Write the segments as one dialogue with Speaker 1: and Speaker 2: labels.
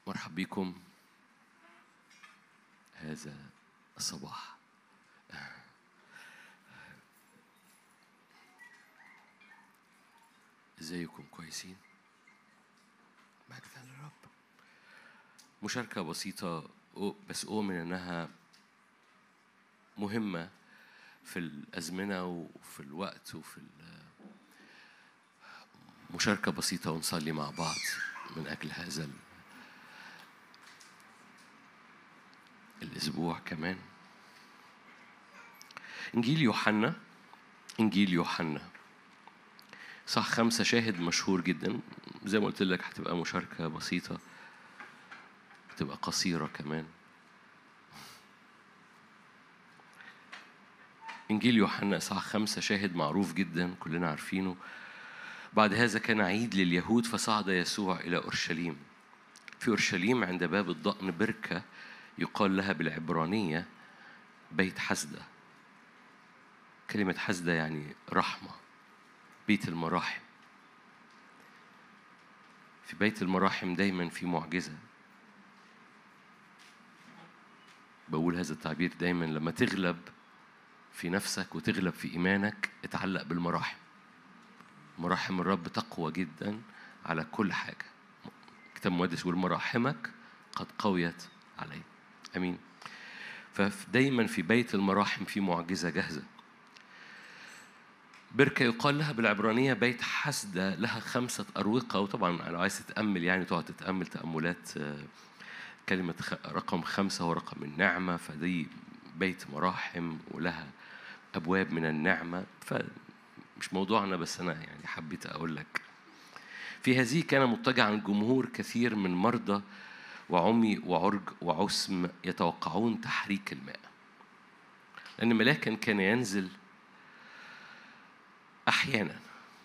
Speaker 1: مرحب بكم هذا الصباح ازيكم كويسين مجدا للرب مشاركة بسيطة أو- بس أؤمن إنها مهمة في الأزمنة وفي الوقت وفي ال- مشاركة بسيطة ونصلي مع بعض من أجل هذا ال- الأسبوع كمان إنجيل يوحنا إنجيل يوحنا صح خمسة شاهد مشهور جدا زي ما قلت لك هتبقى مشاركة بسيطة هتبقى قصيرة كمان إنجيل يوحنا إصحاح خمسة شاهد معروف جدا كلنا عارفينه بعد هذا كان عيد لليهود فصعد يسوع إلى أورشليم في أورشليم عند باب الضأن بركة يقال لها بالعبرانية بيت حسدة كلمة حسدة يعني رحمة بيت المراحم في بيت المراحم دايما في معجزة بقول هذا التعبير دايما لما تغلب في نفسك وتغلب في إيمانك اتعلق بالمراحم مراحم الرب تقوى جدا على كل حاجة كتاب مقدس يقول مراحمك قد قويت علي أمين فدايما في بيت المراحم في معجزة جاهزة بركة يقال لها بالعبرانية بيت حسدة لها خمسة أروقة وطبعا لو عايز تتأمل يعني تقعد تتأمل تأملات آه، كلمة خ- رقم خمسة هو رقم النعمة فدي بيت مراحم ولها أبواب من النعمة فمش موضوعنا بس أنا يعني حبيت أقول لك في هذه كان مضطجعا جمهور كثير من مرضى وعمي وعرج وعسم يتوقعون تحريك الماء لأن ملاكا كان ينزل أحيانا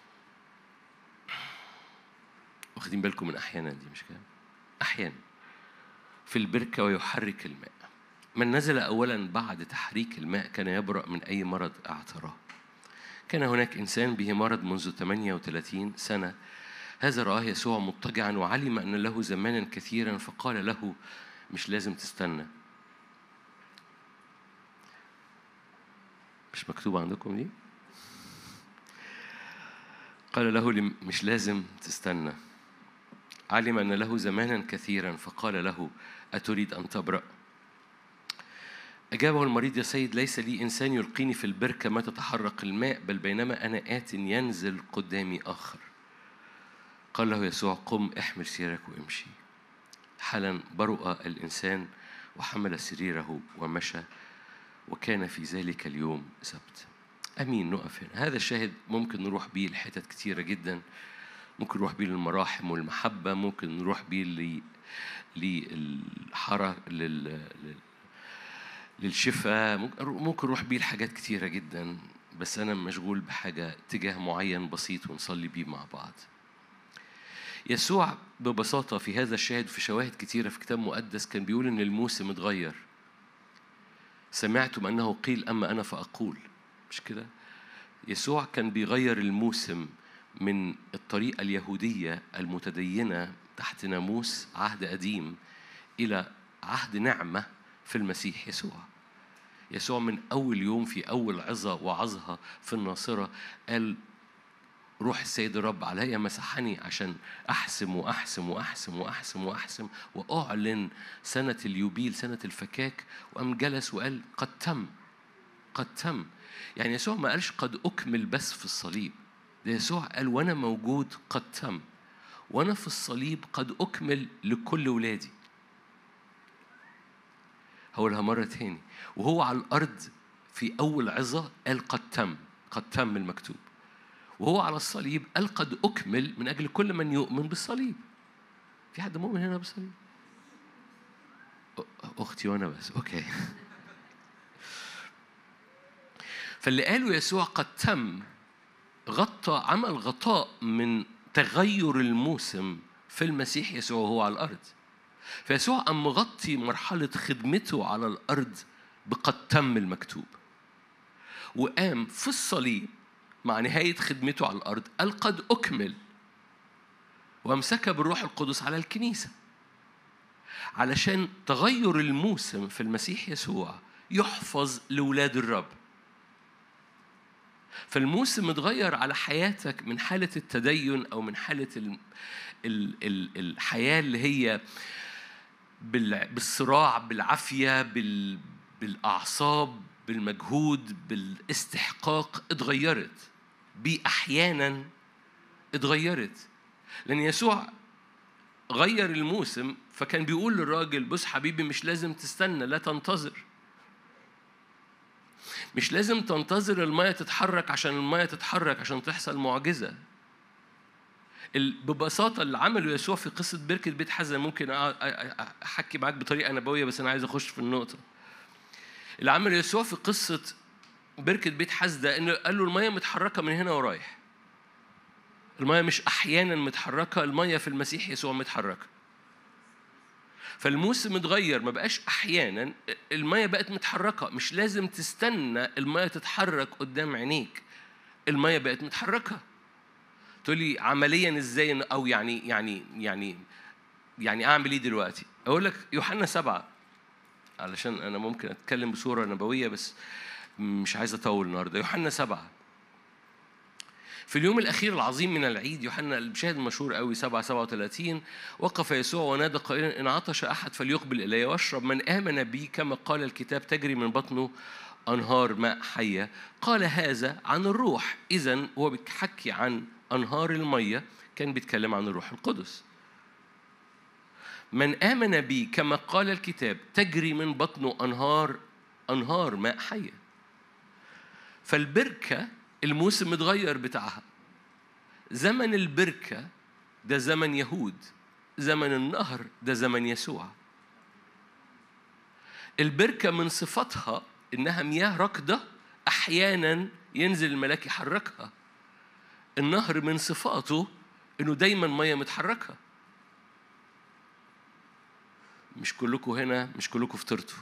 Speaker 1: واخدين بالكم من أحيانا دي مش كده؟ أحيانا في البركة ويحرك الماء من نزل أولا بعد تحريك الماء كان يبرأ من أي مرض اعتراه كان هناك إنسان به مرض منذ 38 سنة هذا رآه يسوع مضطجعا وعلم أن له زمانا كثيرا فقال له مش لازم تستنى مش مكتوبة عندكم دي؟ قال له لم- مش لازم تستنى علم أن له زمانا كثيرا فقال له أتريد أن تبرأ أجابه المريض يا سيد ليس لي إنسان يلقيني في البركة ما تتحرك الماء بل بينما أنا آت ينزل قدامي آخر قال له يسوع قم احمل سريرك وامشي حالا برؤ الإنسان وحمل سريره ومشى وكان في ذلك اليوم سبت أمين نقف هنا هذا الشاهد ممكن نروح بيه لحتت كتيرة جدا ممكن نروح بيه للمراحم والمحبة ممكن نروح بيه ل للحرة لل... لل... للشفاء ممكن ممكن نروح بيه لحاجات كتيرة جدا بس أنا مشغول بحاجة اتجاه معين بسيط ونصلي بيه مع بعض يسوع ببساطة في هذا الشاهد في شواهد كتيرة في كتاب مقدس كان بيقول إن الموسم اتغير سمعتم أنه قيل أما أنا فأقول مش كده يسوع كان بيغير الموسم من الطريقة اليهودية المتدينة تحت ناموس عهد قديم إلى عهد نعمة في المسيح يسوع يسوع من أول يوم في أول عظة وعظها في الناصرة قال روح السيد الرب عليا مسحني عشان أحسم وأحسم وأحسم وأحسم وأحسم وأعلن سنة اليوبيل سنة الفكاك وقام جلس وقال قد تم قد تم يعني يسوع ما قالش قد أكمل بس في الصليب ده يسوع قال وأنا موجود قد تم وأنا في الصليب قد أكمل لكل ولادي هقولها مرة تاني وهو على الأرض في أول عظة قال قد تم قد تم المكتوب وهو على الصليب قال قد أكمل من أجل كل من يؤمن بالصليب في حد مؤمن هنا بالصليب أ- أختي وأنا بس أوكي فاللي قاله يسوع قد تم غطى عمل غطاء من تغير الموسم في المسيح يسوع وهو على الأرض فيسوع قام مغطي مرحلة خدمته على الأرض بقد تم المكتوب وقام في الصليب مع نهاية خدمته على الأرض قال قد أكمل وامسك بالروح القدس على الكنيسة علشان تغير الموسم في المسيح يسوع يحفظ لولاد الرب فالموسم اتغير على حياتك من حالة التدين أو من حالة ال ال ال الحياة اللي هي بالصراع بالعافية بال بالأعصاب بالمجهود بالاستحقاق اتغيرت بي أحيانا اتغيرت لأن يسوع غير الموسم فكان بيقول للراجل بص حبيبي مش لازم تستنى لا تنتظر مش لازم تنتظر المية تتحرك عشان المية تتحرك عشان تحصل معجزة ببساطة اللي عمله يسوع في قصة بركة بيت حزن ممكن أحكي معاك بطريقة نبوية بس أنا عايز أخش في النقطة اللي عمله يسوع في قصة بركة بيت حزدة إنه قال له المية متحركة من هنا ورايح المية مش أحيانا متحركة المية في المسيح يسوع متحركة فالموسم اتغير ما بقاش احيانا الميه بقت متحركه مش لازم تستنى الميه تتحرك قدام عينيك الميه بقت متحركه تقول لي عمليا ازاي او يعني يعني يعني يعني اعمل ايه دلوقتي اقول لك يوحنا سبعة علشان انا ممكن اتكلم بصوره نبويه بس مش عايز اطول النهارده يوحنا سبعة في اليوم الأخير العظيم من العيد يوحنا المشاهد المشهور قوي 7 37 وقف يسوع ونادى قائلا إن عطش أحد فليقبل إلي واشرب من آمن بي كما قال الكتاب تجري من بطنه أنهار ماء حية قال هذا عن الروح إذا هو بيحكي عن أنهار المية كان بيتكلم عن الروح القدس من آمن بي كما قال الكتاب تجري من بطنه أنهار أنهار ماء حية فالبركة الموسم اتغير بتاعها زمن البركة ده زمن يهود زمن النهر ده زمن يسوع البركة من صفاتها إنها مياه ركضة أحيانا ينزل الملاك يحركها النهر من صفاته إنه دايما مية متحركة مش كلكم هنا مش كلكم فطرتوا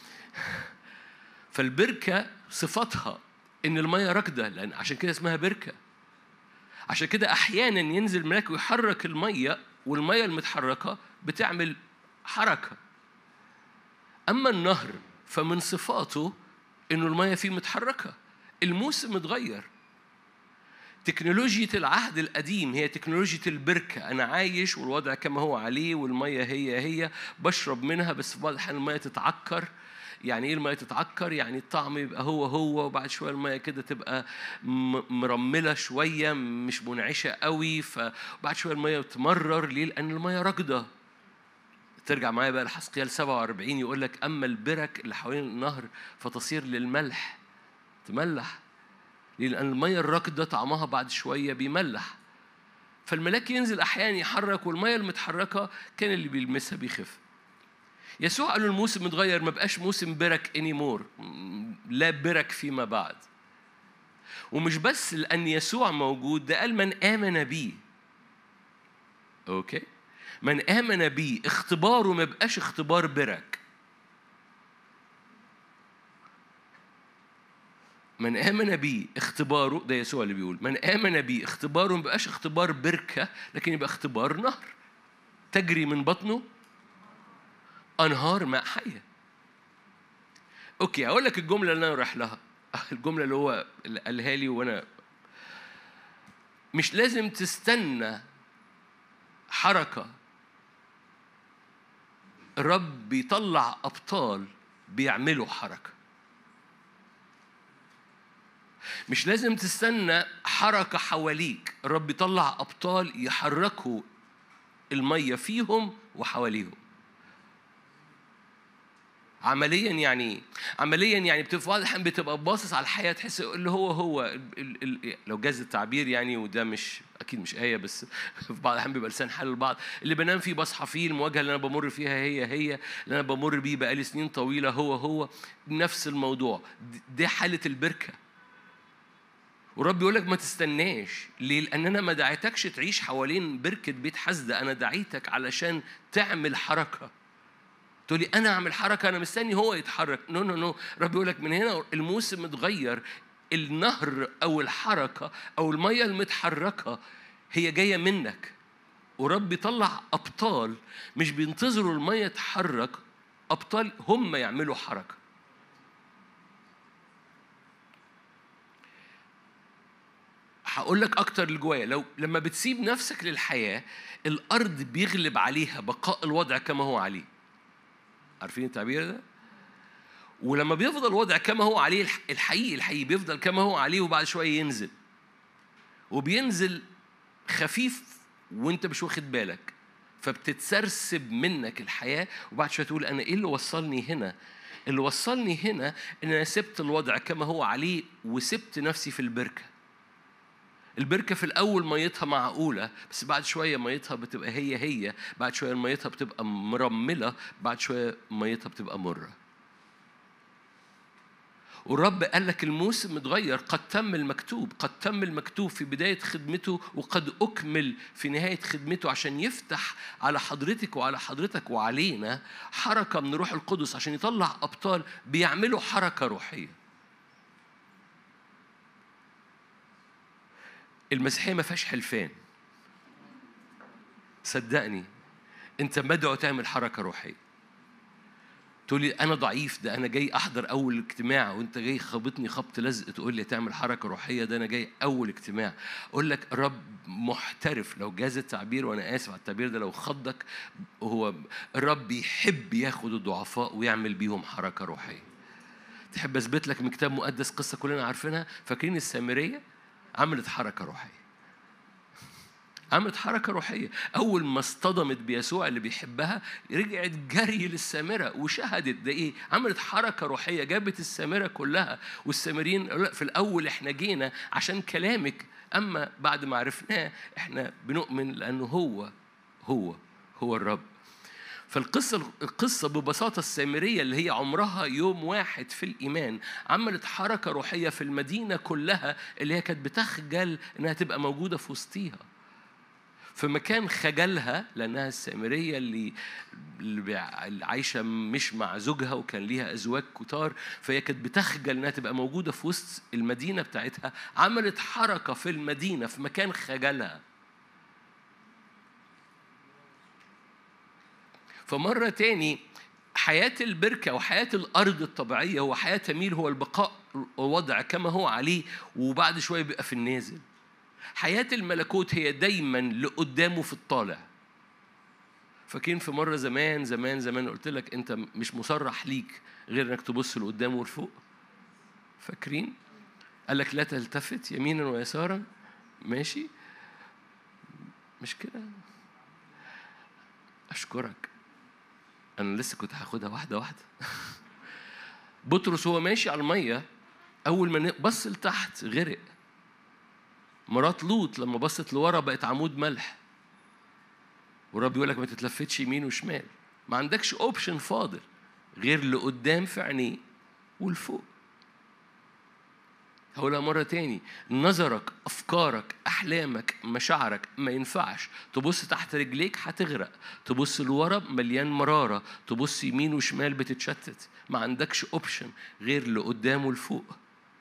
Speaker 1: فالبركة صفاتها ان الميه راكده لان عشان كده اسمها بركه عشان كده احيانا ينزل ملاك ويحرك الميه والميه المتحركه بتعمل حركه اما النهر فمن صفاته انه الميه فيه متحركه الموسم اتغير تكنولوجيا العهد القديم هي تكنولوجيا البركة أنا عايش والوضع كما هو عليه والمية هي هي بشرب منها بس في بعض الأحيان المية تتعكر يعني ايه الميه تتعكر يعني الطعم يبقى هو هو وبعد شويه الميه كده تبقى مرمله شويه مش منعشه قوي فبعد شويه الميه تمرر ليه لان الميه راكده ترجع معايا بقى لحسقيال 47 يقول لك اما البرك اللي حوالين النهر فتصير للملح تملح ليه لان الميه الراكده طعمها بعد شويه بيملح فالملاك ينزل احيانا يحرك والميه المتحركه كان اللي بيلمسها بيخف يسوع قال له الموسم اتغير ما بقاش موسم برك اني مور لا برك فيما بعد ومش بس لأن يسوع موجود ده قال من آمن بي أوكي من آمن بي اختباره ما بقاش اختبار برك من آمن بي اختباره ده يسوع اللي بيقول من آمن بي اختباره ما بقاش اختبار بركة لكن يبقى اختبار نهر تجري من بطنه أنهار ماء حية أوكي أقول لك الجملة اللي أنا رايح لها الجملة اللي هو اللي قالها لي وأنا مش لازم تستنى حركة الرب بيطلع أبطال بيعملوا حركة مش لازم تستنى حركة حواليك الرب بيطلع أبطال يحركوا المية فيهم وحواليهم عمليا يعني عمليا يعني بتبقى بعض الاحيان بتبقى باصص على الحياه تحس اللي هو هو ال ال لو جاز التعبير يعني وده مش اكيد مش ايه بس في بعض الاحيان بيبقى لسان حال البعض اللي بنام فيه بصحى فيه المواجهه اللي انا بمر فيها هي هي اللي انا بمر بيه بقالي سنين طويله هو هو نفس الموضوع دي حاله البركه ورب يقول لك ما تستناش ليه؟ لأن أنا ما دعيتكش تعيش حوالين بركة بيت حزدة أنا دعيتك علشان تعمل حركة تقول لي انا اعمل حركه انا مستني هو يتحرك نو نو نو رب يقول لك من هنا الموسم اتغير النهر او الحركه او الميه المتحركه هي جايه منك ورب بيطلع ابطال مش بينتظروا الميه تتحرك ابطال هم يعملوا حركه هقول لك اكتر اللي جوايا لو لما بتسيب نفسك للحياه الارض بيغلب عليها بقاء الوضع كما هو عليه عارفين التعبير ده ولما بيفضل الوضع كما هو عليه الحقيقي الحقيقي بيفضل كما هو عليه وبعد شويه ينزل وبينزل خفيف وانت مش واخد بالك فبتتسرسب منك الحياه وبعد شويه تقول انا ايه اللي وصلني هنا اللي وصلني هنا ان انا سبت الوضع كما هو عليه وسبت نفسي في البركه البركة في الأول ميتها معقولة بس بعد شوية ميتها بتبقى هي هي بعد شوية ميتها بتبقى مرملة بعد شوية ميتها بتبقى مرة والرب قال لك الموسم متغير قد تم المكتوب قد تم المكتوب في بداية خدمته وقد أكمل في نهاية خدمته عشان يفتح على حضرتك وعلى حضرتك وعلينا حركة من روح القدس عشان يطلع أبطال بيعملوا حركة روحية المسيحية ما فيهاش حلفان صدقني انت مدعو تعمل حركة روحية تقول لي انا ضعيف ده انا جاي احضر اول اجتماع وانت جاي خبطني خبط لزق تقول لي تعمل حركه روحيه ده انا جاي اول اجتماع اقول لك رب محترف لو جاز التعبير وانا اسف على التعبير ده لو خضك هو الرب بيحب ياخد الضعفاء ويعمل بيهم حركه روحيه تحب اثبت لك من كتاب مقدس قصه كلنا عارفينها فاكرين السامريه عملت حركه روحيه عملت حركة روحية أول ما اصطدمت بيسوع اللي بيحبها رجعت جري للسامرة وشهدت ده إيه عملت حركة روحية جابت السامرة كلها والسامرين في الأول إحنا جينا عشان كلامك أما بعد ما عرفناه إحنا بنؤمن لأنه هو هو هو الرب فالقصة القصة ببساطة السامرية اللي هي عمرها يوم واحد في الإيمان عملت حركة روحية في المدينة كلها اللي هي كانت بتخجل إنها تبقى موجودة في وسطيها في مكان خجلها لأنها السامرية اللي اللي عايشة مش مع زوجها وكان ليها أزواج كتار فهي كانت بتخجل إنها تبقى موجودة في وسط المدينة بتاعتها عملت حركة في المدينة في مكان خجلها فمرة تاني حياة البركة وحياة الأرض الطبيعية وحياة تميل هو البقاء وضع كما هو عليه وبعد شوية بيبقى في النازل حياة الملكوت هي دايما لقدامه في الطالع فاكرين في مرة زمان زمان زمان قلت لك أنت مش مصرح ليك غير إنك تبص لقدام ولفوق فاكرين؟ قال لك لا تلتفت يمينا ويسارا ماشي مش كده أشكرك أنا لسه كنت هاخدها واحدة واحدة بطرس هو ماشي على المية أول ما بص لتحت غرق مرات لوط لما بصت لورا بقت عمود ملح ورب يقول لك ما تتلفتش يمين وشمال ما عندكش اوبشن فاضل غير لقدام في عينيه ولفوق هقولها مرة تاني نظرك أفكارك أحلامك مشاعرك ما ينفعش تبص تحت رجليك هتغرق تبص لورا مليان مرارة تبص يمين وشمال بتتشتت ما عندكش أوبشن غير لقدام ولفوق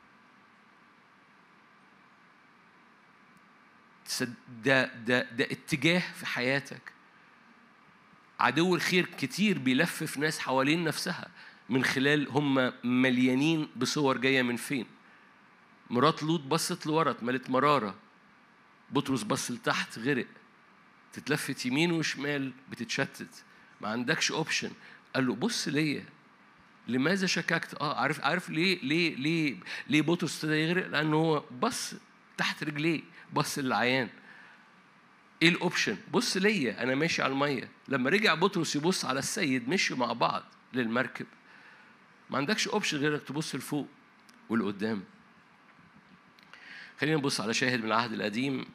Speaker 1: ده ده ده اتجاه في حياتك عدو الخير كتير بيلفف ناس حوالين نفسها من خلال هم مليانين بصور جايه من فين مرات لوط بصت لورا اتملت مراره بطرس بص لتحت غرق تتلفت يمين وشمال بتتشتت ما عندكش اوبشن قال له بص ليا لماذا شككت اه عارف عارف ليه ليه ليه ليه بطرس ابتدى يغرق لانه هو بص تحت رجليه بص للعيان ايه الاوبشن بص ليا انا ماشي على الميه لما رجع بطرس يبص على السيد مشوا مع بعض للمركب ما عندكش اوبشن غير انك تبص لفوق ولقدام خلينا نبص على شاهد من العهد القديم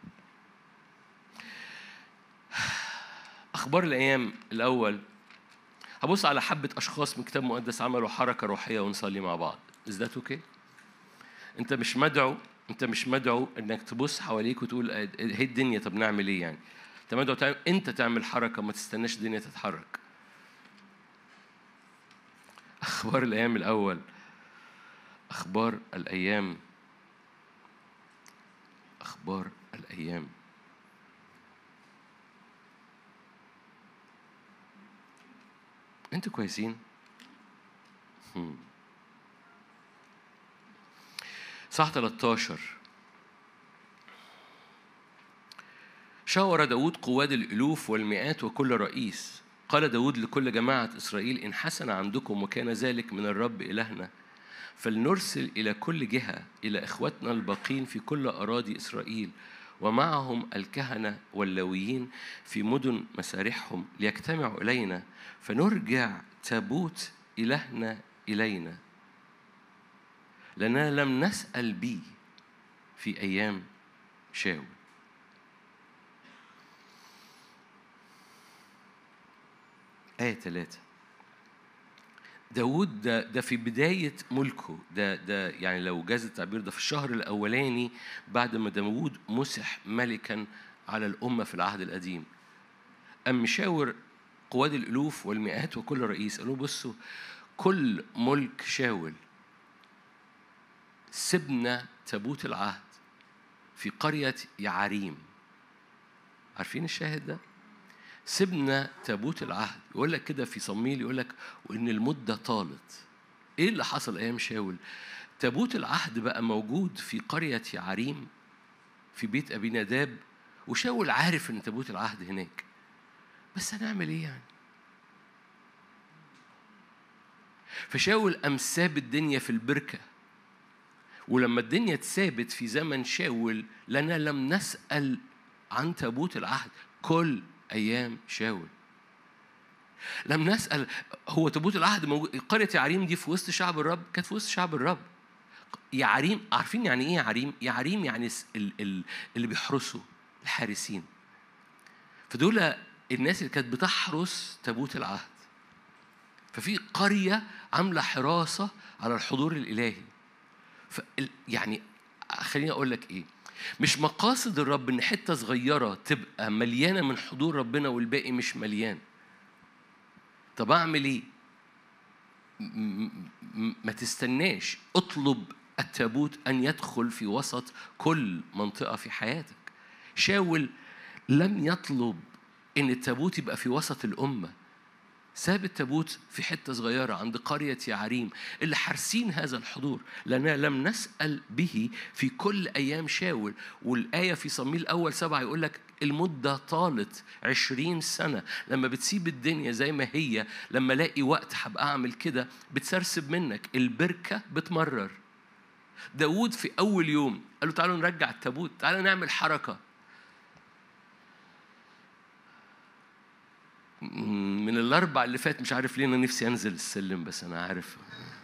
Speaker 1: اخبار الايام الاول هبص على حبه اشخاص من كتاب مقدس عملوا حركه روحيه ونصلي مع بعض از ذات اوكي انت مش مدعو انت مش مدعو انك تبص حواليك وتقول هي الدنيا طب نعمل ايه يعني انت مدعو تعمل انت تعمل حركه ما تستناش الدنيا تتحرك اخبار الايام الاول اخبار الايام اخبار الايام انتوا كويسين هم. صح 13 شاور داود قواد الألوف والمئات وكل رئيس قال داود لكل جماعة إسرائيل إن حسن عندكم وكان ذلك من الرب إلهنا فلنرسل إلى كل جهة إلى إخوتنا الباقين في كل أراضي إسرائيل ومعهم الكهنة واللويين في مدن مسارحهم ليجتمعوا إلينا فنرجع تابوت إلهنا إلينا لأننا لم نسأل بيه في أيام شاول آية ثلاثة داود ده, ده في بداية ملكه ده ده يعني لو جاز التعبير ده في الشهر الأولاني بعد ما داود مسح ملكا على الأمة في العهد القديم أم مشاور قواد الألوف والمئات وكل رئيس قالوا بصوا كل ملك شاول سبنا تابوت العهد في قرية يعريم عارفين الشاهد ده؟ سيبنا تابوت العهد يقول لك كده في صميل يقول لك وان المده طالت ايه اللي حصل ايام شاول تابوت العهد بقى موجود في قريه يعريم في بيت ابي نداب وشاول عارف ان تابوت العهد هناك بس هنعمل ايه يعني فشاول قام ساب الدنيا في البركه ولما الدنيا اتثابت في زمن شاول لنا لم نسأل عن تابوت العهد كل أيام شاول لم نسأل هو تابوت العهد موجود قرية يعريم دي في وسط شعب الرب كانت في وسط شعب الرب يعريم عارفين يعني ايه يعريم؟ يعريم يعني اللي بيحرسوا الحارسين فدول الناس اللي كانت بتحرس تابوت العهد ففي قرية عاملة حراسة على الحضور الإلهي يعني خليني أقول لك إيه مش مقاصد الرب ان حته صغيره تبقى مليانه من حضور ربنا والباقي مش مليان طب اعمل ايه ما تستناش اطلب التابوت ان يدخل في وسط كل منطقه في حياتك شاول لم يطلب ان التابوت يبقى في وسط الامه ساب التابوت في حتة صغيرة عند قرية يعريم اللي حارسين هذا الحضور لأننا لم نسأل به في كل أيام شاول والآية في صميل أول سبعة يقول لك المدة طالت عشرين سنة لما بتسيب الدنيا زي ما هي لما الاقي وقت هبقى أعمل كده بتسرسب منك البركة بتمرر داود في أول يوم قال له تعالوا نرجع التابوت تعالوا نعمل حركة من الاربع اللي فات مش عارف ليه انا نفسي انزل السلم بس انا عارف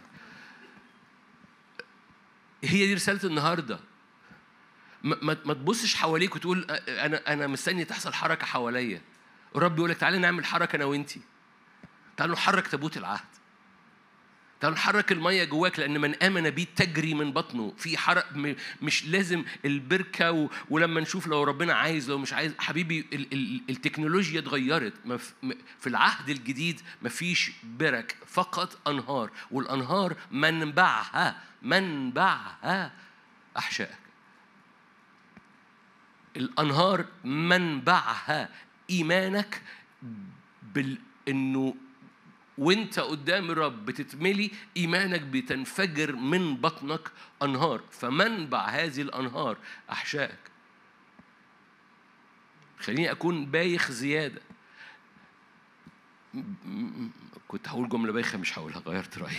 Speaker 1: هي دي رساله النهارده ما, ما تبصش حواليك وتقول انا انا مستني تحصل حركه حواليا الرب يقول لك تعالى نعمل حركه انا وانتي تعالوا نحرك تابوت العهد تعالوا نحرك المية جواك لأن من آمن بيه تجري من بطنه في حرق مش لازم البركة و... ولما نشوف لو ربنا عايز لو مش عايز حبيبي ال... ال... التكنولوجيا اتغيرت في العهد الجديد مفيش برك فقط أنهار والأنهار منبعها منبعها أحشائك الأنهار منبعها إيمانك بال إنه وانت قدام الرب بتتملي ايمانك بتنفجر من بطنك انهار فمنبع هذه الانهار احشائك خليني اكون بايخ زياده كنت هقول جمله بايخه مش هقولها غيرت رايي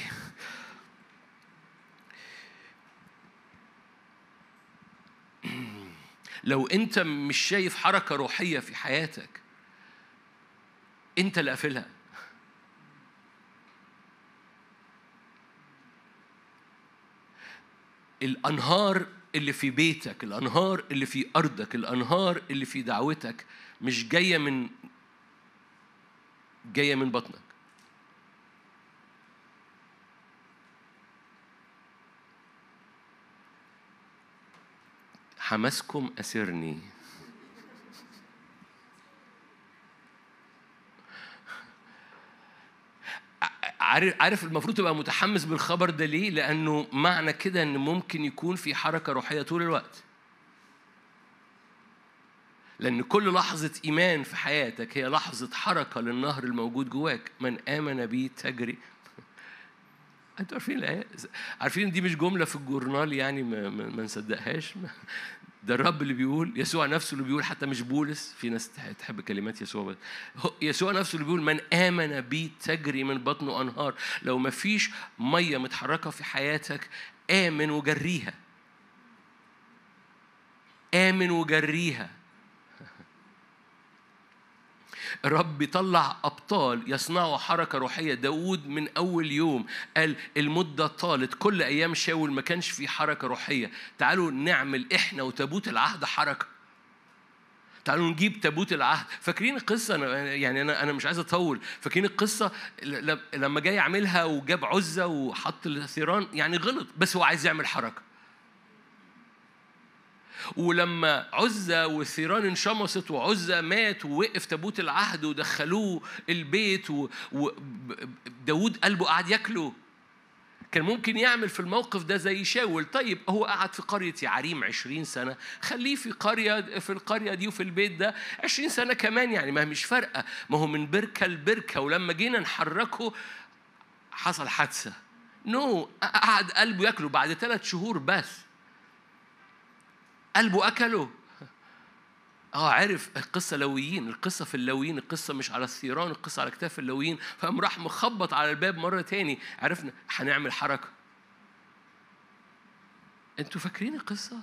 Speaker 1: لو انت مش شايف حركه روحيه في حياتك انت اللي قافلها الأنهار اللي في بيتك الأنهار اللي في أرضك الأنهار اللي في دعوتك مش جاية من جاية من بطنك حماسكم أسرني عارف عارف المفروض تبقى متحمس بالخبر ده ليه؟ لأنه معنى كده إن ممكن يكون في حركة روحية طول الوقت. لأن كل لحظة إيمان في حياتك هي لحظة حركة للنهر الموجود جواك من آمن بي تجري انتوا عارفين الآية عارفين دي مش جملة في الجورنال يعني ما, ما, ما نصدقهاش ده الرب اللي بيقول يسوع نفسه اللي بيقول حتى مش بولس في ناس تحب كلمات يسوع بس يسوع نفسه اللي بيقول من آمن بي تجري من بطنه أنهار لو ما فيش مية متحركة في حياتك آمن وجريها آمن وجريها الرب بيطلع أبطال يصنعوا حركة روحية داود من أول يوم قال المدة طالت كل أيام شاول ما كانش في حركة روحية تعالوا نعمل إحنا وتابوت العهد حركة تعالوا نجيب تابوت العهد فاكرين القصة أنا يعني أنا أنا مش عايز أطول فاكرين القصة لما جاي يعملها وجاب عزة وحط الثيران يعني غلط بس هو عايز يعمل حركة ولما عزة والثيران انشمصت وعزة مات ووقف تابوت العهد ودخلوه البيت وداود قلبه قعد ياكله كان ممكن يعمل في الموقف ده زي شاول طيب هو قعد في قرية يعريم عشرين سنة خليه في قرية في القرية دي وفي البيت ده عشرين سنة كمان يعني ما مش فارقة ما هو من بركة لبركة ولما جينا نحركه حصل حادثة نو no. قعد قلبه ياكله بعد ثلاث شهور بس قلبه أكله اه عرف القصة لويين القصة في اللويين القصة مش على الثيران القصة على كتاف اللويين فقام راح مخبط على الباب مرة تاني عرفنا هنعمل حركة انتوا فاكرين القصة؟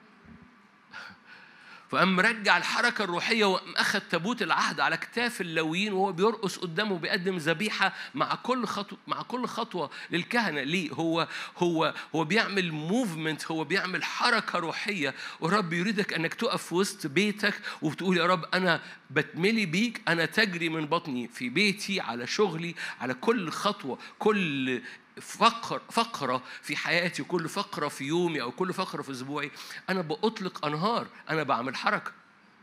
Speaker 1: فقام مرجع الحركة الروحية وقام أخذ تابوت العهد على كتاف اللويين وهو بيرقص قدامه بيقدم ذبيحة مع كل خطوة مع كل خطوة للكهنة ليه؟ هو هو هو بيعمل موفمنت هو بيعمل حركة روحية ورب يريدك أنك تقف في وسط بيتك وبتقول يا رب أنا بتملي بيك أنا تجري من بطني في بيتي على شغلي على كل خطوة كل فقر فقرة في حياتي كل فقرة في يومي أو كل فقرة في أسبوعي أنا بأطلق أنهار أنا بعمل حركة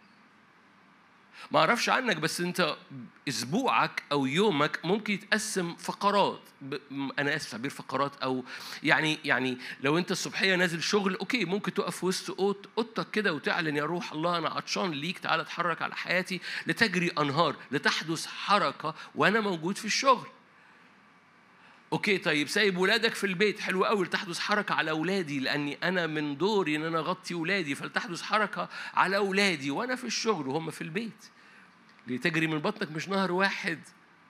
Speaker 1: ما أعرفش عنك بس أنت أسبوعك أو يومك ممكن يتقسم فقرات أنا آسف تعبير فقرات أو يعني يعني لو أنت الصبحية نازل شغل أوكي ممكن تقف وسط أوضتك كده وتعلن يا روح الله أنا عطشان ليك تعالى اتحرك على حياتي لتجري أنهار لتحدث حركة وأنا موجود في الشغل اوكي طيب سايب ولادك في البيت حلو قوي لتحدث حركه على اولادي لاني انا من دوري ان انا اغطي اولادي فلتحدث حركه على اولادي وانا في الشغل وهم في البيت لتجري من بطنك مش نهر واحد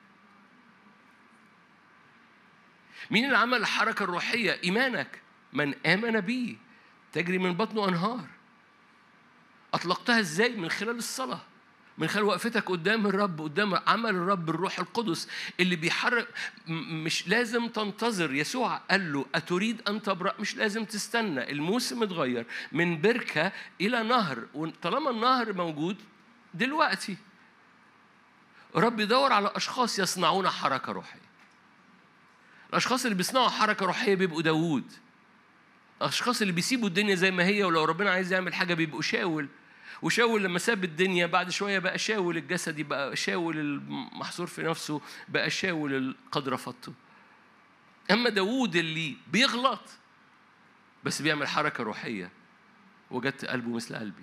Speaker 1: مين اللي عمل الحركه الروحيه ايمانك من امن بي تجري من بطنه انهار اطلقتها ازاي من خلال الصلاه من خلال وقفتك قدام الرب قدام عمل الرب الروح القدس اللي بيحرك مش لازم تنتظر يسوع قال له أتريد أن تبرأ مش لازم تستنى الموسم اتغير من بركة إلى نهر وطالما النهر موجود دلوقتي رب يدور على أشخاص يصنعون حركة روحية الأشخاص اللي بيصنعوا حركة روحية بيبقوا داوود الأشخاص اللي بيسيبوا الدنيا زي ما هي ولو ربنا عايز يعمل حاجة بيبقوا شاول وشاول لما ساب الدنيا بعد شوية بقى شاول الجسدي بقى شاول المحصور في نفسه بقى شاول قد رفضته أما داوود اللي بيغلط بس بيعمل حركة روحية وجدت قلبه مثل قلبي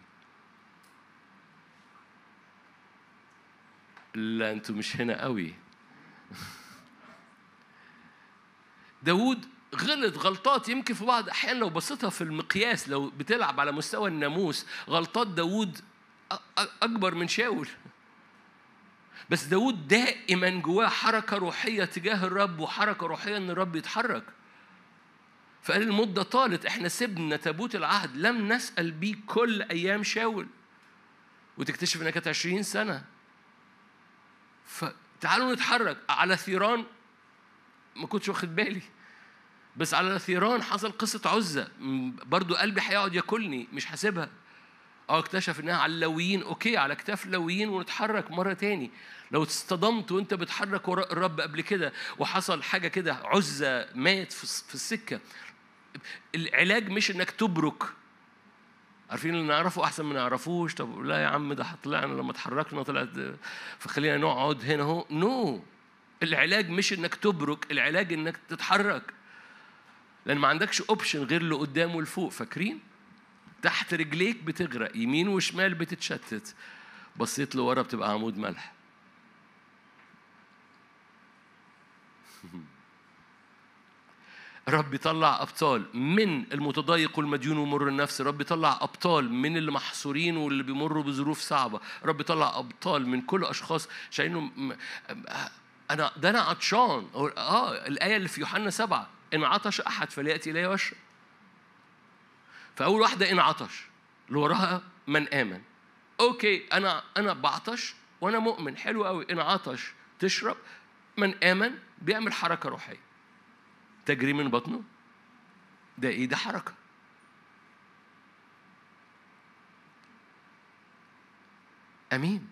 Speaker 1: لا انتوا مش هنا قوي داوود غلط غلطات يمكن في بعض الأحيان لو بصيتها في المقياس لو بتلعب على مستوى الناموس غلطات داوود أكبر من شاول بس داود دائما جواه حركة روحية تجاه الرب وحركة روحية إن الرب يتحرك فقال المدة طالت احنا سيبنا تابوت العهد لم نسأل بيه كل أيام شاول وتكتشف إنها كانت 20 سنة فتعالوا نتحرك على ثيران ما كنتش واخد بالي بس على ثيران حصل قصة عزة برضو قلبي هيقعد ياكلني مش حاسبها اه اكتشف انها على اللويين اوكي على كتاف اللويين ونتحرك مرة تاني لو اصطدمت وانت بتحرك وراء الرب قبل كده وحصل حاجة كده عزة مات في السكة العلاج مش انك تبرك عارفين اللي نعرفه احسن ما نعرفوش طب لا يا عم ده طلعنا لما اتحركنا طلعت فخلينا نقعد هنا اهو نو no. العلاج مش انك تبرك العلاج انك تتحرك لان ما عندكش اوبشن غير اللي قدام والفوق فاكرين تحت رجليك بتغرق يمين وشمال بتتشتت بصيت لورا بتبقى عمود ملح رب يطلع أبطال من المتضايق والمديون ومر النفس رب يطلع أبطال من اللي محصورين واللي بيمروا بظروف صعبة رب يطلع أبطال من كل أشخاص شايفينه أنا ده أنا عطشان آه الآية اللي في يوحنا سبعة إن عطش أحد فليأتي إلي واشرب فأول واحدة إن عطش اللي وراها من آمن أوكي أنا أنا بعطش وأنا مؤمن حلو قوي إن عطش تشرب من آمن بيعمل حركة روحية تجري من بطنه ده ايه ده حركه امين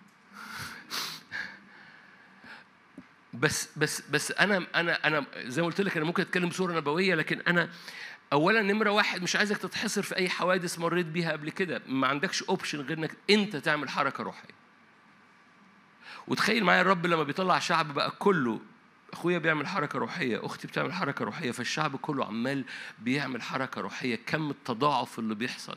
Speaker 1: بس بس بس انا انا انا زي ما قلت لك انا ممكن اتكلم بصوره نبويه لكن انا اولا نمره واحد مش عايزك تتحصر في اي حوادث مريت بيها قبل كده ما عندكش اوبشن غير انك انت تعمل حركه روحيه وتخيل معايا الرب لما بيطلع شعب بقى كله اخويا بيعمل حركه روحيه اختي بتعمل حركه روحيه فالشعب كله عمال بيعمل حركه روحيه كم التضاعف اللي بيحصل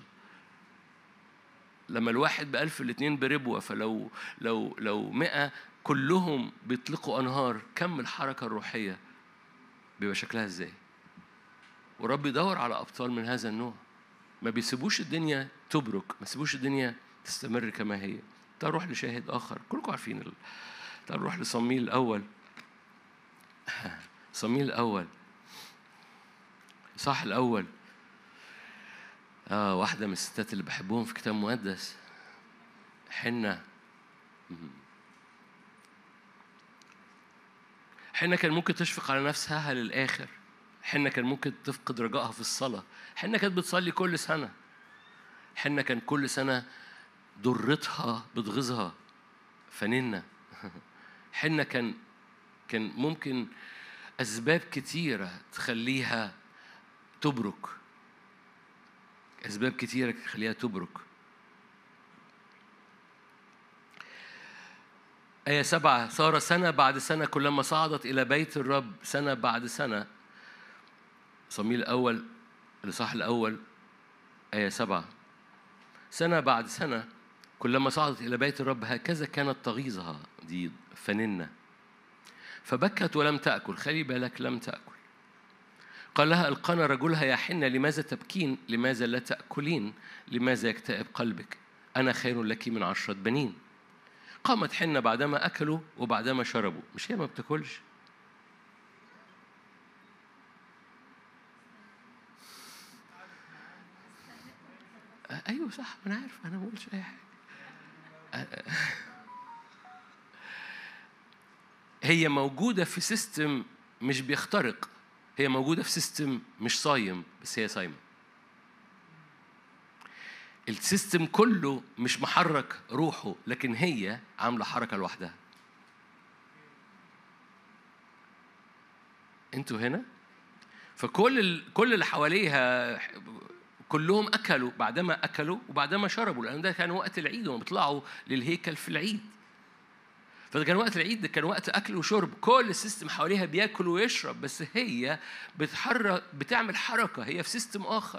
Speaker 1: لما الواحد بألف الاثنين بربوة فلو لو لو مئة كلهم بيطلقوا أنهار كم الحركة الروحية بيبقى شكلها إزاي ورب يدور على أبطال من هذا النوع ما بيسيبوش الدنيا تبرك ما بيسيبوش الدنيا تستمر كما هي تعال نروح لشاهد آخر كلكم عارفين تعال نروح لصميل الأول صميل الأول صح الأول آه واحدة من الستات اللي بحبهم في كتاب مقدس حنة حنة كان ممكن تشفق على نفسها للآخر حنة كان ممكن تفقد رجائها في الصلاة حنة كانت بتصلي كل سنة حنة كان كل سنة ضرتها بتغيظها فننة حنة كان كان ممكن أسباب كتيرة تخليها تبرك أسباب كتيرة تخليها تبرك آية سبعة صار سنة بعد سنة كلما صعدت إلى بيت الرب سنة بعد سنة صميل الأول الإصحاح الأول آية سبعة سنة بعد سنة كلما صعدت إلى بيت الرب هكذا كانت تغيظها دي فننة فبكت ولم تأكل خلي بالك لم تأكل قال لها القنا رجلها يا حنة لماذا تبكين لماذا لا تأكلين لماذا يكتئب قلبك أنا خير لك من عشرة بنين قامت حنة بعدما أكلوا وبعدما شربوا مش هي ما بتاكلش ايوه صح انا عارف انا ما بقولش اي حاجه هي موجودة في سيستم مش بيخترق هي موجودة في سيستم مش صايم بس هي صايمة السيستم كله مش محرك روحه لكن هي عاملة حركة لوحدها انتوا هنا فكل ال... كل اللي حواليها كلهم اكلوا بعدما اكلوا وبعدما شربوا لان ده كان وقت العيد وهم بيطلعوا للهيكل في العيد فده كان وقت العيد ده كان وقت اكل وشرب كل السيستم حواليها بياكل ويشرب بس هي بتحرك بتعمل حركه هي في سيستم اخر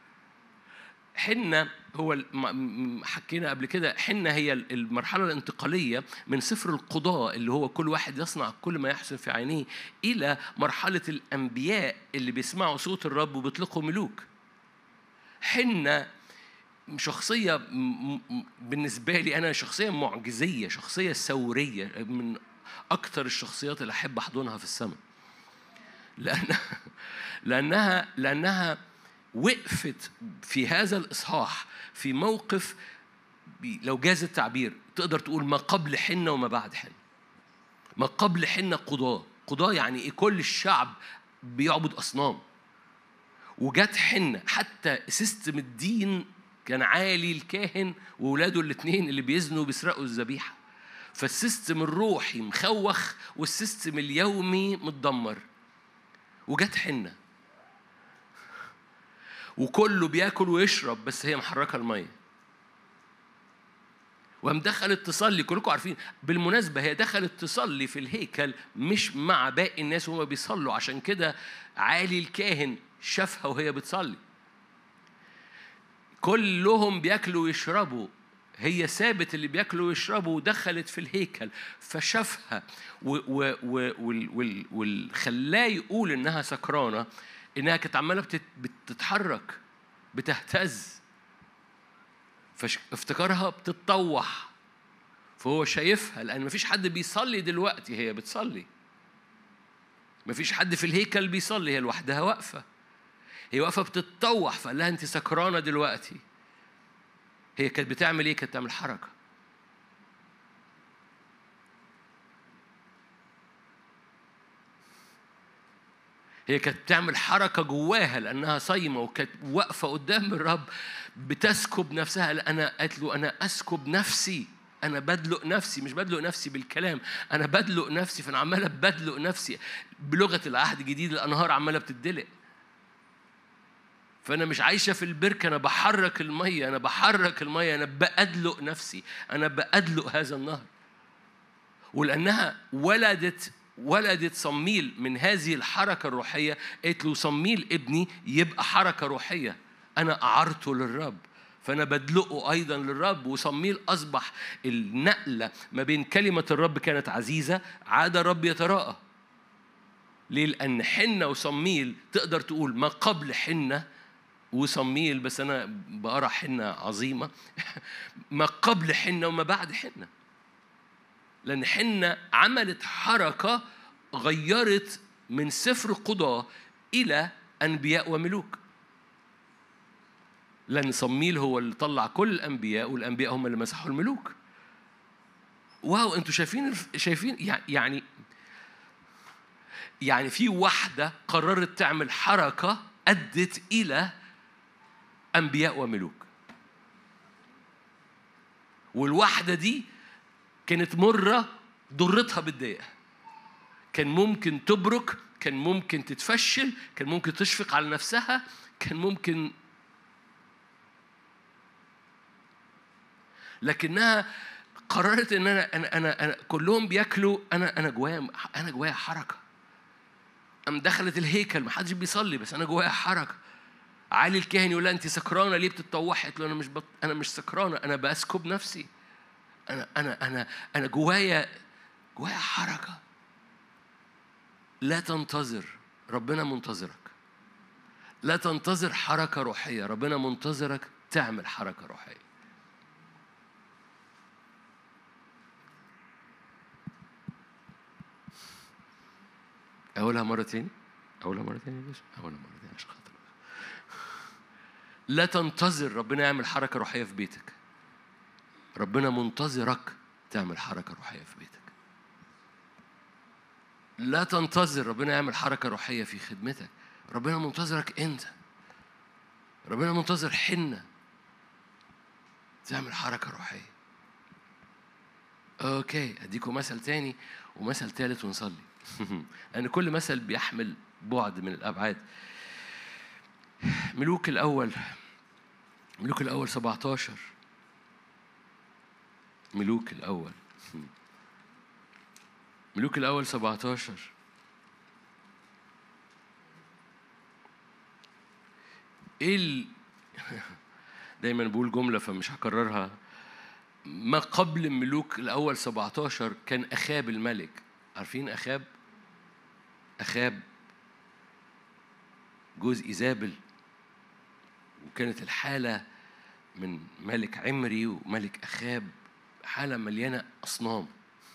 Speaker 1: حنة هو حكينا قبل كده حنة هي المرحلة الانتقالية من سفر القضاء اللي هو كل واحد يصنع كل ما يحسن في عينيه إلى مرحلة الأنبياء اللي بيسمعوا صوت الرب وبيطلقوا ملوك حنة شخصية بالنسبة لي أنا شخصية معجزية شخصية ثورية من أكثر الشخصيات اللي أحب أحضنها في السماء لأنها لأنها لأنها وقفت في هذا الإصحاح في موقف لو جاز التعبير تقدر تقول ما قبل حنة وما بعد حنة ما قبل حنة قضاة قضاة يعني إيه كل الشعب بيعبد أصنام وجت حنة حتى سيستم الدين كان عالي الكاهن وولاده الاثنين اللي بيزنوا بيسرقوا الذبيحه فالسيستم الروحي مخوخ والسيستم اليومي متدمر وجت حنه وكله بياكل ويشرب بس هي محركه الميه وقام دخلت تصلي كلكم عارفين بالمناسبة هي دخلت تصلي في الهيكل مش مع باقي الناس وهم بيصلوا عشان كده عالي الكاهن شافها وهي بتصلي كلهم بياكلوا ويشربوا هي سابت اللي بياكلوا ويشربوا ودخلت في الهيكل فشافها والخلاه يقول انها سكرانه انها كانت عماله بتتحرك بتهتز فافتكرها بتتطوح فهو شايفها لان مفيش حد بيصلي دلوقتي هي بتصلي مفيش حد في الهيكل بيصلي هي لوحدها واقفه هي واقفه بتتطوح فقال لها انت سكرانه دلوقتي هي كانت بتعمل ايه كانت بتعمل حركه هي كانت بتعمل حركة جواها لأنها صايمة وكانت واقفة قدام الرب بتسكب نفسها أنا قالت له أنا أسكب نفسي أنا بدلق نفسي مش بدلق نفسي بالكلام أنا بدلق نفسي فأنا عمالة بدلق نفسي بلغة العهد الجديد الأنهار عمالة بتدلق فأنا مش عايشة في البركة أنا بحرك المية أنا بحرك المية أنا بأدلق نفسي أنا بأدلق هذا النهر ولأنها ولدت ولدت صميل من هذه الحركة الروحية قالت له صميل ابني يبقى حركة روحية أنا أعرته للرب فأنا بدلقه أيضا للرب وصميل أصبح النقلة ما بين كلمة الرب كانت عزيزة عاد الرب يتراءى ليه؟ لأن حنة وصميل تقدر تقول ما قبل حنة وصميل بس أنا بقرا حنة عظيمة ما قبل حنة وما بعد حنة لأن حنة عملت حركة غيرت من سفر قضاء إلى أنبياء وملوك لأن صميل هو اللي طلع كل الأنبياء والأنبياء هم اللي مسحوا الملوك واو انتوا شايفين شايفين يعني يعني في واحدة قررت تعمل حركة أدت إلى أنبياء وملوك والواحدة دي كانت مرة ضرتها بالضيقة كان ممكن تبرك كان ممكن تتفشل كان ممكن تشفق على نفسها كان ممكن لكنها قررت ان انا انا انا, أنا كلهم بياكلوا انا انا جوايا انا جوايا حركه قام دخلت الهيكل ما حدش بيصلي بس انا جوايا حركه علي الكاهن يقول لها انت سكرانه ليه بتتطوحي؟ قلت له انا مش بط... انا مش سكرانه انا بسكب نفسي انا انا انا انا جوايا جوايا حركه لا تنتظر ربنا منتظرك لا تنتظر حركه روحيه ربنا منتظرك تعمل حركه روحيه أقولها مرة تاني أقولها مرة تاني بس أقولها مرة تاني عشان خاطر لا تنتظر ربنا يعمل حركة روحية في بيتك ربنا منتظرك تعمل حركة روحية في بيتك لا تنتظر ربنا يعمل حركة روحية في خدمتك ربنا منتظرك أنت ربنا منتظر حنة تعمل حركة روحية أوكي أديكم مثل تاني ومثل تالت ونصلي لأن كل مثل بيحمل بعد من الأبعاد ملوك الأول ملوك الأول 17 ملوك الأول ملوك الأول 17 ايه ال... دايما بقول جملة فمش هكررها ما قبل ملوك الأول 17 كان أخاب الملك عارفين أخاب أخاب جوز إيزابل وكانت الحالة من ملك عمري وملك أخاب حالة مليانة أصنام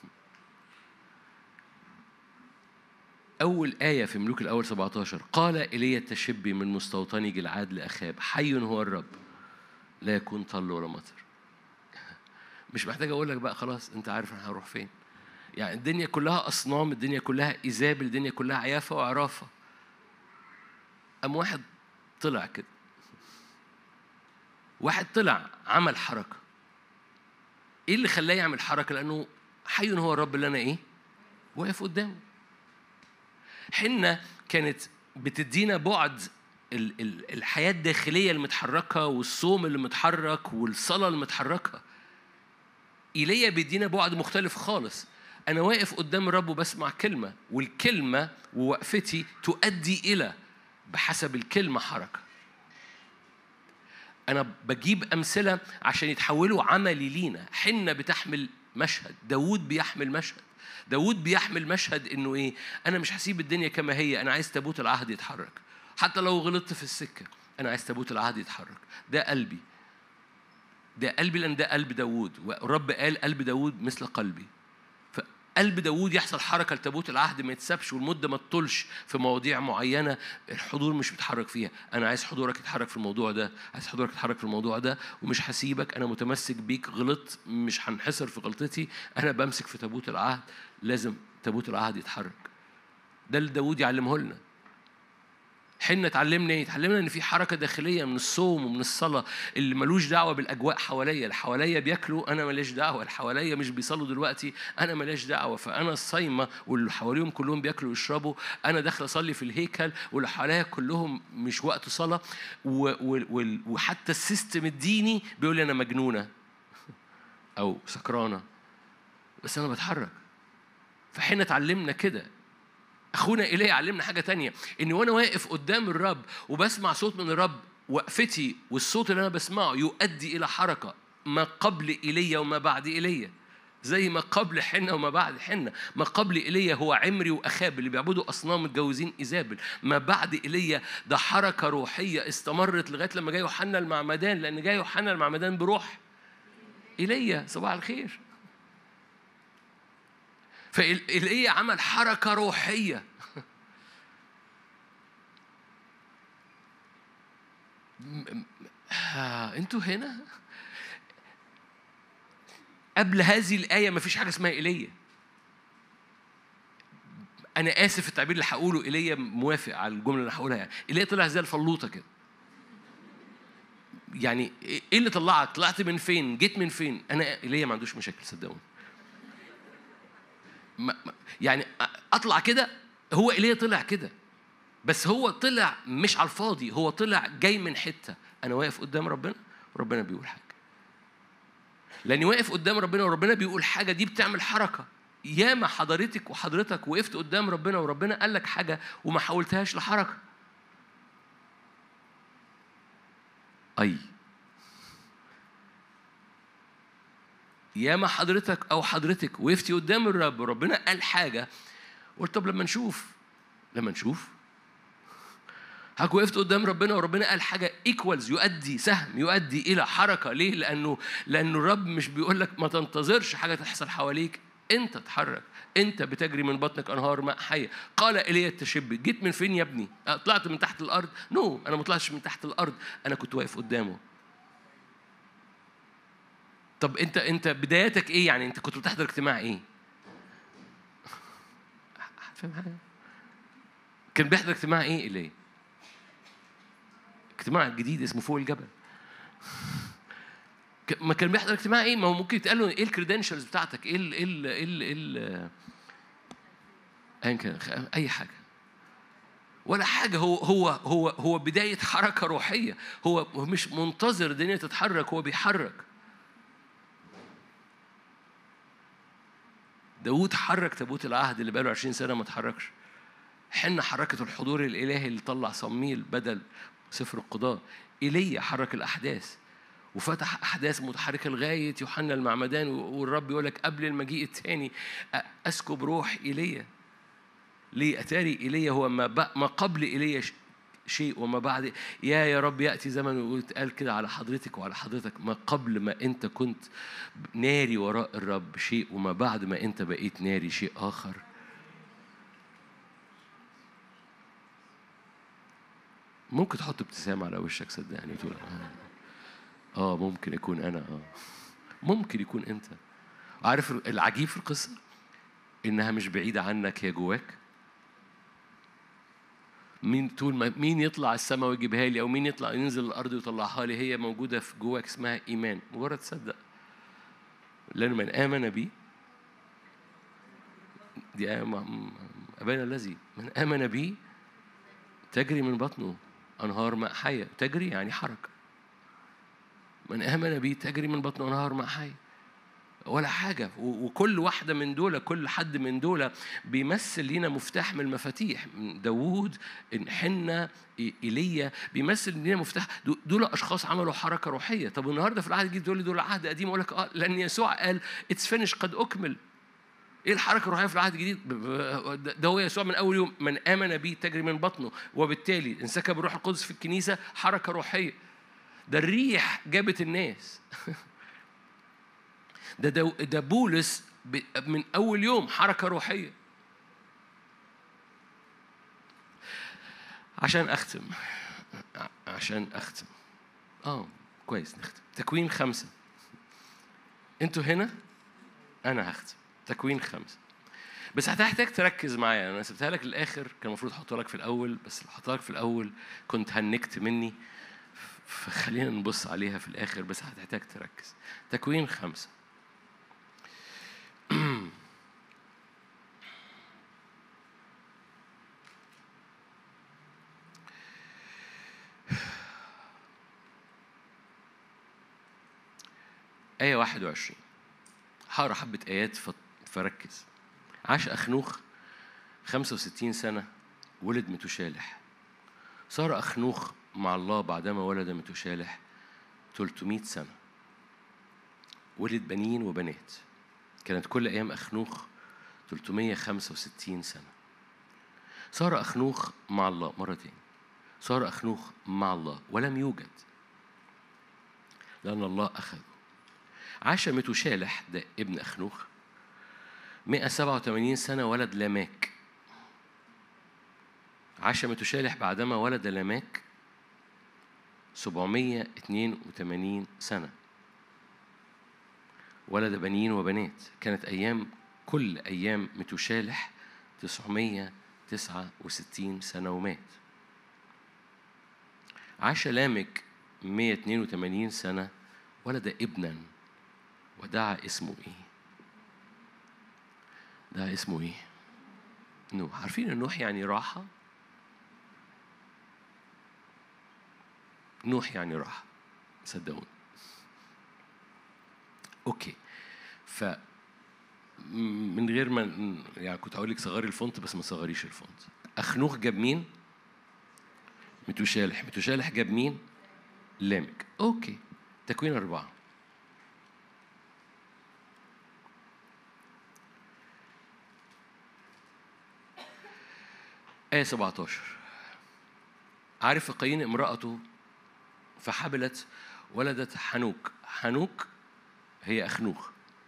Speaker 1: أول آية في ملوك الأول 17 قال إلي التشبي من مستوطني جلعاد لأخاب حي هو الرب لا يكون طل ولا مطر مش محتاج أقول لك بقى خلاص أنت عارف أنا هروح فين يعني الدنيا كلها أصنام الدنيا كلها إيزابل الدنيا كلها عيافة وعرافة أم واحد طلع كده واحد طلع عمل حركة ايه اللي خلاه يعمل حركة لأنه حي هو الرب اللي أنا إيه واقف قدامه حنة كانت بتدينا بعد الحياة الداخلية المتحركة والصوم اللي متحرك والصلاة المتحركة إيليا بيدينا بعد مختلف خالص أنا واقف قدام الرب وبسمع كلمة والكلمة ووقفتي تؤدي إلى بحسب الكلمة حركة انا بجيب امثله عشان يتحولوا عملي لينا حنه بتحمل مشهد داوود بيحمل مشهد داوود بيحمل مشهد انه ايه انا مش هسيب الدنيا كما هي انا عايز تابوت العهد يتحرك حتى لو غلطت في السكه انا عايز تابوت العهد يتحرك ده قلبي ده قلبي لان ده قلب داوود والرب قال قلب داوود مثل قلبي قلب داوود يحصل حركه لتابوت العهد ما يتسابش والمده ما تطولش في مواضيع معينه الحضور مش بيتحرك فيها انا عايز حضورك يتحرك في الموضوع ده عايز حضورك يتحرك في الموضوع ده ومش هسيبك انا متمسك بيك غلطت مش هنحصر في غلطتي انا بمسك في تابوت العهد لازم تابوت العهد يتحرك ده اللي داوود يعلمه لنا حنا اتعلمنا ايه؟ اتعلمنا ان في حركه داخليه من الصوم ومن الصلاه اللي ملوش دعوه بالاجواء حواليا، اللي حواليا بياكلوا انا ماليش دعوه، اللي حواليا مش بيصلوا دلوقتي انا ماليش دعوه، فانا الصايمه واللي حواليهم كلهم بياكلوا ويشربوا، انا داخل اصلي في الهيكل واللي حواليا كلهم مش وقت صلاه وحتى السيستم الديني بيقول لي انا مجنونه او سكرانه بس انا بتحرك فحين اتعلمنا كده اخونا ايليا علمنا حاجه تانية ان وانا واقف قدام الرب وبسمع صوت من الرب وقفتي والصوت اللي انا بسمعه يؤدي الى حركه ما قبل ايليا وما بعد ايليا زي ما قبل حنة وما بعد حنة ما قبل إيليا هو عمري وأخاب اللي بيعبدوا أصنام متجوزين إيزابل ما بعد إيليا ده حركة روحية استمرت لغاية لما جاي يوحنا المعمدان لأن جاي يوحنا المعمدان بروح إيليا صباح الخير فإيليا عمل حركة روحية انتوا هنا قبل هذه الآية ما فيش حاجة اسمها إيليا أنا آسف التعبير اللي هقوله إيليا موافق على الجملة اللي هقولها يعني إيليا طلع زي الفلوطة كده يعني إيه اللي طلعك؟ طلعت من فين؟ جيت من فين؟ أنا إيليا ما عندوش مشاكل صدقوني يعني اطلع كده هو ايليا طلع كده بس هو طلع مش على الفاضي هو طلع جاي من حته انا واقف قدام ربنا وربنا بيقول حاجه لاني واقف قدام ربنا وربنا بيقول حاجه دي بتعمل حركه ياما حضرتك وحضرتك وقفت قدام ربنا وربنا قال لك حاجه وما حولتهاش لحركه اي ياما حضرتك او حضرتك وقفتي قدام الرب وربنا قال حاجه قلت طب لما نشوف لما نشوف حضرتك وقفت قدام ربنا وربنا قال حاجه ايكوالز يؤدي سهم يؤدي الى حركه ليه؟ لانه لانه الرب مش بيقول لك ما تنتظرش حاجه تحصل حواليك انت تحرك انت بتجري من بطنك انهار ماء حيه قال ايليا التشبي جيت من فين يا ابني طلعت من تحت الارض نو no. انا ما طلعتش من تحت الارض انا كنت واقف قدامه طب انت انت بداياتك ايه يعني انت كنت بتحضر اجتماع ايه فاهم حاجه كان بيحضر اجتماع ايه اللي اجتماع جديد اسمه فوق الجبل ما كان بيحضر اجتماع ايه ما هو ممكن يتقال له ايه الكريدنشالز بتاعتك ايه ال ايه ال ايه ال ايه ال ايا كان اي حاجه ولا حاجه هو هو هو هو بدايه حركه روحيه هو مش منتظر الدنيا تتحرك هو بيحرك داود حرك تابوت العهد اللي بقاله 20 سنة ما اتحركش حنا حركت الحضور الإلهي اللي طلع صميل بدل سفر القضاء إيليا حرك الأحداث وفتح أحداث متحركة لغاية يوحنا المعمدان والرب يقول لك قبل المجيء الثاني أسكب روح إيليا ليه أتاري إيليا هو ما, ما قبل إيليا شيء وما بعد يا يا رب يأتي زمن ويتقال كده على حضرتك وعلى حضرتك ما قبل ما أنت كنت ناري وراء الرب شيء وما بعد ما أنت بقيت ناري شيء آخر ممكن تحط ابتسامة على وشك صدقني وتقول آه. اه ممكن يكون أنا اه ممكن يكون أنت عارف العجيب في القصة إنها مش بعيدة عنك هي جواك مين طول ما مين يطلع السماء ويجيبها لي او مين يطلع ينزل الارض ويطلعها لي هي موجوده في جواك اسمها ايمان مجرد تصدق لان من امن بي دي ابانا الذي من امن بي تجري من بطنه انهار ماء حيه تجري يعني حركه من امن بي تجري من بطنه انهار ماء حيه ولا حاجة وكل واحدة من دول كل حد من دول بيمثل لينا مفتاح من المفاتيح داوود حنة إيليا بيمثل لينا مفتاح دول أشخاص عملوا حركة روحية طب النهاردة في العهد الجديد تقول لي دول عهد قديم أقول لك آه لأن يسوع قال اتس فينش قد أكمل ايه الحركه الروحيه في العهد الجديد ده هو يسوع من اول يوم من امن بي تجري من بطنه وبالتالي انسكب الروح القدس في الكنيسه حركه روحيه ده الريح جابت الناس ده ده, ده بولس من اول يوم حركه روحيه عشان اختم عشان اختم اه كويس نختم تكوين خمسه انتوا هنا انا هختم تكوين خمسة بس هتحتاج تركز معايا انا سبتها لك للاخر كان المفروض احطها لك في الاول بس لو حطها لك في الاول كنت هنكت مني فخلينا نبص عليها في الاخر بس هتحتاج تركز تكوين خمسة آية 21 هقرا حبة آيات فركز عاش أخنوخ 65 سنة ولد متشالح صار أخنوخ مع الله بعدما ولد متشالح 300 سنة ولد بنين وبنات كانت كل أيام أخنوخ 365 سنة صار أخنوخ مع الله مرتين صار أخنوخ مع الله ولم يوجد لأن الله أخذه عاش متشالح ده ابن أخنوخ 187 سنة ولد لاماك عاش متشالح بعدما ولد لاماك 782 سنة ولد بنين وبنات كانت أيام كل أيام متشالح 969 سنة ومات عاش لامك 182 سنة ولد ابنا ودعا اسمه ايه ده اسمه ايه نوح عارفين ان نوح يعني راحه نوح يعني راحه صدقوني اوكي ف من غير ما يعني كنت هقول لك صغري الفونت بس ما صغريش الفونت اخنوخ جاب مين متوشالح متوشالح جاب مين لامك اوكي تكوين اربعه آية 17 عارف قايين امرأته فحبلت ولدت حنوك حنوك هي أخنوخ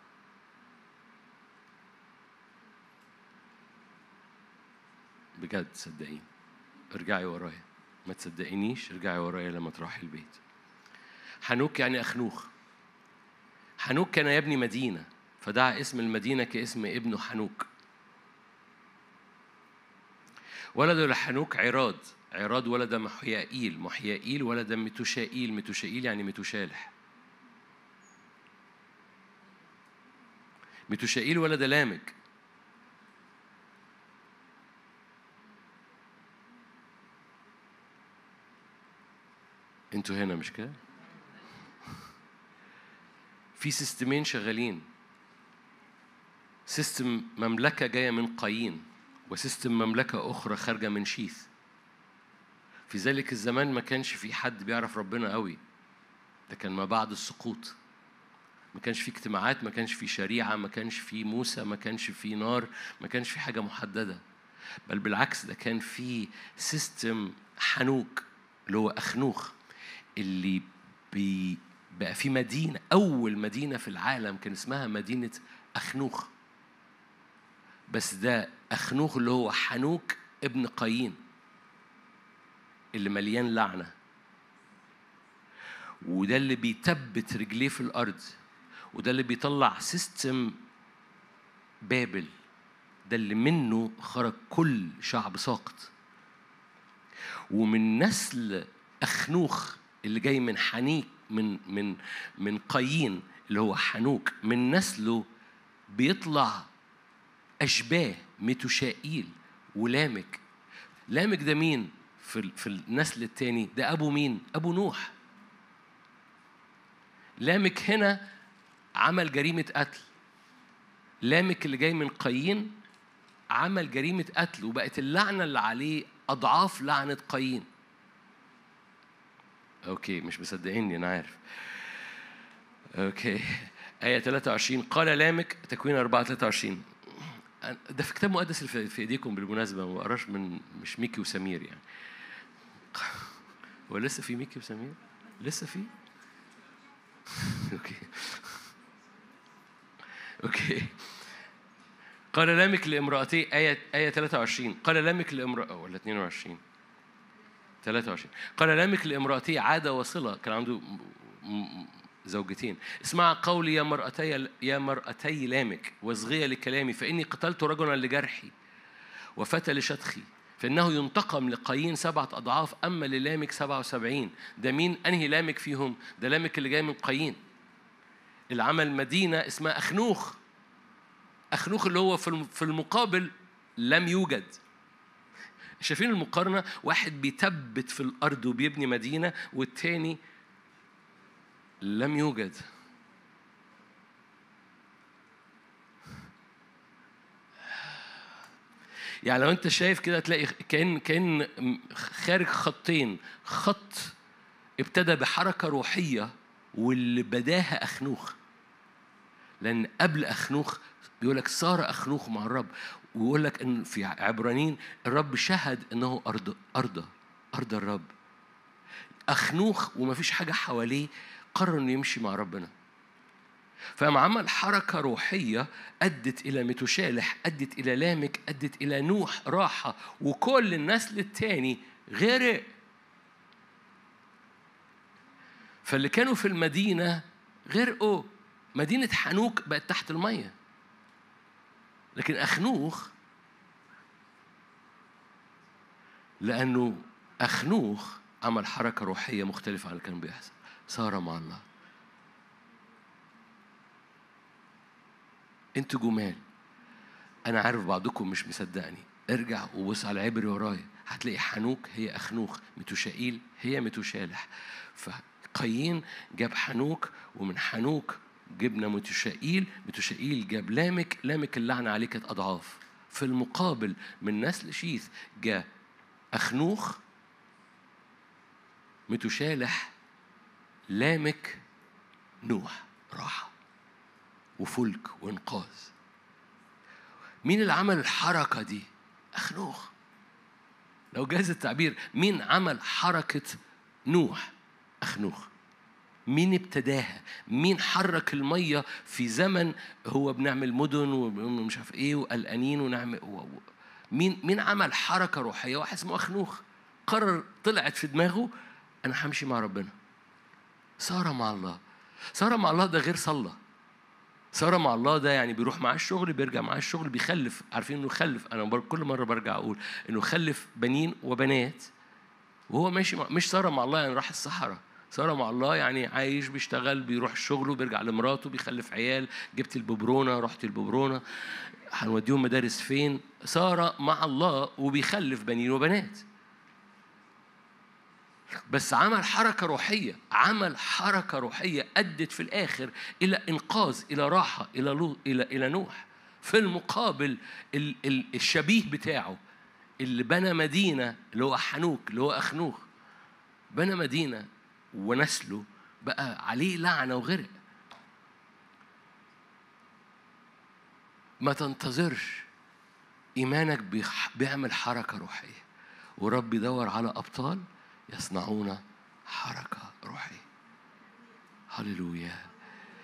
Speaker 1: بجد صدقيني ارجعي ورايا ما تصدقينيش ارجعي ورايا لما تروحي البيت حنوك يعني أخنوخ حنوك كان يبني مدينة فدعا اسم المدينة كاسم ابنه حنوك ولد لحنوك عراد عراد ولد محيائيل محيائيل ولد متشائيل متشائيل يعني متشالح متشائيل ولد لامك انتوا هنا مش كده في سيستمين شغالين سيستم مملكة جاية من قايين وسيستم مملكة أخرى خارجة من شيث في ذلك الزمان ما كانش في حد بيعرف ربنا قوي ده كان ما بعد السقوط ما كانش في اجتماعات ما كانش في شريعة ما كانش في موسى ما كانش في نار ما كانش في حاجة محددة بل بالعكس ده كان في سيستم حنوك اللي هو أخنوخ اللي بي بقى في مدينة أول مدينة في العالم كان اسمها مدينة أخنوخ بس ده أخنوخ اللي هو حنوك ابن قايين اللي مليان لعنة وده اللي بيثبت رجليه في الأرض وده اللي بيطلع سيستم بابل ده اللي منه خرج كل شعب ساقط ومن نسل أخنوخ اللي جاي من حنيك من من من قايين اللي هو حنوك من نسله بيطلع أشباه متشائيل ولامك لامك ده مين في في النسل الثاني ده أبو مين أبو نوح لامك هنا عمل جريمة قتل لامك اللي جاي من قايين عمل جريمة قتل وبقت اللعنة اللي عليه أضعاف لعنة قايين أوكي مش مصدقيني أنا عارف أوكي آية 23 قال لامك تكوين 4 23 ده في كتاب مقدس في ايديكم بالمناسبة ما بقراش من مش ميكي وسمير يعني هو لسه في ميكي وسمير؟ لسه في؟ اوكي اوكي قال لامك لامرأتي آية آية 23 قال لامك لامرأة ولا 22 23 قال لامك لامرأتي عادة وصلة كان عنده زوجتين اسمع قولي يا مرأتي يا مرأتي لامك واصغي لكلامي فإني قتلت رجلا لجرحي وفتى لشتخي فإنه ينتقم لقايين سبعة أضعاف أما للامك سبعة وسبعين ده مين أنهي لامك فيهم ده لامك اللي جاي من قايين اللي عمل مدينة اسمها أخنوخ أخنوخ اللي هو في المقابل لم يوجد شايفين المقارنة واحد بيتبت في الأرض وبيبني مدينة والتاني لم يوجد يعني لو انت شايف كده تلاقي كان كان خارج خطين خط ابتدى بحركه روحيه واللي بداها اخنوخ لان قبل اخنوخ بيقول لك صار اخنوخ مع الرب ويقول لك ان في عبرانيين الرب شهد انه ارض ارض ارض الرب اخنوخ وما فيش حاجه حواليه قرر انه يمشي مع ربنا فقام عمل حركة روحية أدت إلى متشالح أدت إلى لامك أدت إلى نوح راحة وكل النسل التاني غرق فاللي كانوا في المدينة غرقوا مدينة حنوك بقت تحت المية لكن أخنوخ لأنه أخنوخ عمل حركة روحية مختلفة عن اللي كان بيحصل صار مع الله انتوا جمال انا عارف بعضكم مش مصدقني ارجع وبص على عبري ورايا هتلاقي حنوك هي اخنوخ متوشائيل هي متوشالح فقايين جاب حنوك ومن حنوك جبنا متشائيل متشائيل جاب لامك لامك اللعنة عليه كانت أضعاف في المقابل من نسل شيث جاء أخنوخ متشالح لامك نوح راحة وفلك وإنقاذ مين اللي عمل الحركة دي؟ أخنوخ لو جاز التعبير مين عمل حركة نوح؟ أخنوخ مين ابتداها؟ مين حرك المية في زمن هو بنعمل مدن ومش عارف ايه وقلقانين ونعمل مين مين عمل حركة روحية؟ واحد اسمه أخنوخ قرر طلعت في دماغه أنا همشي مع ربنا سارة مع الله سارة مع الله ده غير صلى سارة مع الله ده يعني بيروح معاه الشغل بيرجع معاه الشغل بيخلف عارفين انه خلف انا كل مره برجع اقول انه خلف بنين وبنات وهو ماشي مع مش سارة مع الله يعني راح الصحراء سارة مع الله يعني عايش بيشتغل بيروح الشغل وبيرجع لمراته بيخلف عيال جبت الببرونة رحت الببرونة هنوديهم مدارس فين سارة مع الله وبيخلف بنين وبنات بس عمل حركة روحية عمل حركة روحية أدت في الآخر إلى إنقاذ إلى راحة إلى لو إلى إلى نوح في المقابل ال ال الشبيه بتاعه اللي بنى مدينة اللي هو حنوك اللي هو أخنوخ بنى مدينة ونسله بقى عليه لعنة وغرق ما تنتظرش إيمانك بيعمل حركة روحية ورب يدور على أبطال يصنعون حركة روحية هللويا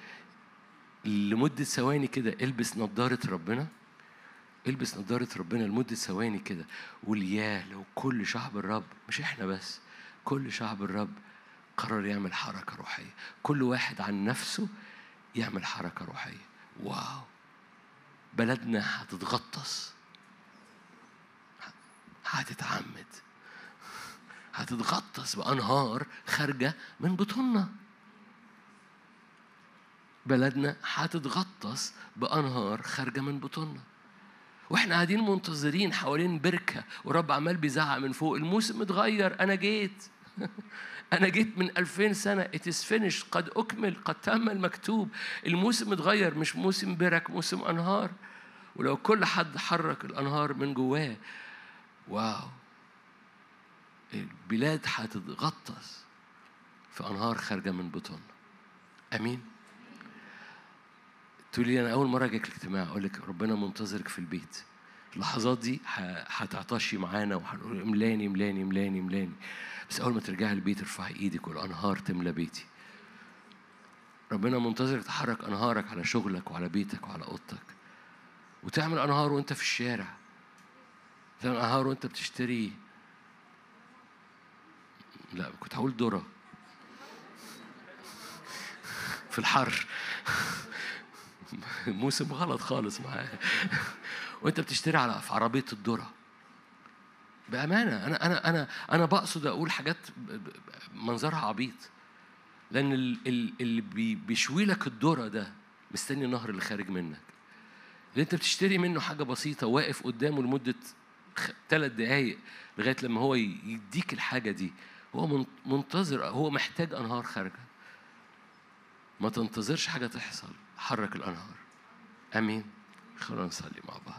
Speaker 1: لمدة ثواني كده البس نظارة ربنا البس نظارة ربنا لمدة ثواني كده قول يا لو كل شعب الرب مش احنا بس كل شعب الرب قرر يعمل حركة روحية كل واحد عن نفسه يعمل حركة روحية واو بلدنا هتتغطس هتتعمد هتتغطس بأنهار خارجة من بطوننا بلدنا هتتغطس بأنهار خارجة من بطوننا واحنا قاعدين منتظرين حوالين بركة ورب عمال بيزعق من فوق الموسم اتغير أنا جيت أنا جيت من ألفين سنة it is finished قد أكمل قد تم المكتوب الموسم اتغير مش موسم برك موسم أنهار ولو كل حد حرك الأنهار من جواه واو البلاد هتتغطس في أنهار خارجة من بطوننا أمين تقولي لي أنا أول مرة أجيك الاجتماع أقول لك ربنا منتظرك في البيت اللحظات دي هتعطشي معانا وهنقول املاني املاني املاني املاني بس أول ما ترجعي البيت ارفعي إيدك والأنهار تملى بيتي ربنا منتظرك تحرك أنهارك على شغلك وعلى بيتك وعلى أوضتك وتعمل أنهار وأنت في الشارع تعمل أنهار وأنت بتشتري لا كنت هقول ذرة في الحر موسم غلط خالص معايا وانت بتشتري على في عربيه الذره بامانه انا انا انا انا بقصد اقول حاجات منظرها عبيط لان اللي بيشوي لك الذره ده مستني النهر اللي خارج منك اللي انت بتشتري منه حاجه بسيطه واقف قدامه لمده ثلاث دقايق لغايه لما هو يديك الحاجه دي هو منتظر هو محتاج انهار خارجه ما تنتظرش حاجه تحصل حرك الانهار امين خلونا نصلي مع بعض